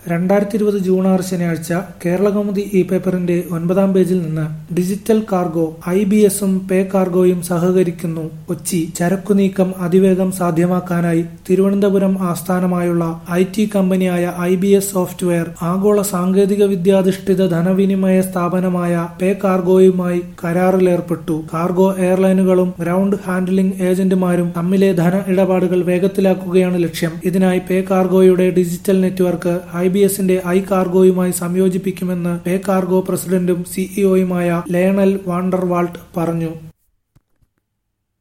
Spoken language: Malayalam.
രണ്ടായിരത്തി ഇരുപത് ജൂൺ ആറ് ശനിയാഴ്ച കേരളകൗമുദി ഇ പേപ്പറിന്റെ ഒൻപതാം പേജിൽ നിന്ന് ഡിജിറ്റൽ കാർഗോ ഐ ബി എസും പേ കാർഗോയും സഹകരിക്കുന്നു കൊച്ചി ചരക്കുനീക്കം അതിവേഗം സാധ്യമാക്കാനായി തിരുവനന്തപുരം ആസ്ഥാനമായുള്ള ഐ ടി കമ്പനിയായ ഐ ബി എസ് സോഫ്റ്റ്വെയർ ആഗോള സാങ്കേതിക വിദ്യാധിഷ്ഠിത ധനവിനിമയ സ്ഥാപനമായ പേ കാർഗോയുമായി കരാറിലേർപ്പെട്ടു കാർഗോ എയർലൈനുകളും ഗ്രൗണ്ട് ഹാൻഡ്ലിംഗ് ഏജന്റുമാരും തമ്മിലെ ധന ഇടപാടുകൾ വേഗത്തിലാക്കുകയാണ് ലക്ഷ്യം ഇതിനായി പേ കാർഗോയുടെ ഡിജിറ്റൽ നെറ്റ്വർക്ക് ഐ ബി എസിന്റെ ഐ കാർഗോയുമായി സംയോജിപ്പിക്കുമെന്ന് പേ കാർഗോ പ്രസിഡന്റും സിഇഒയുമായ ലയണൽ വാണ്ടർവാൾട്ട് പറഞ്ഞു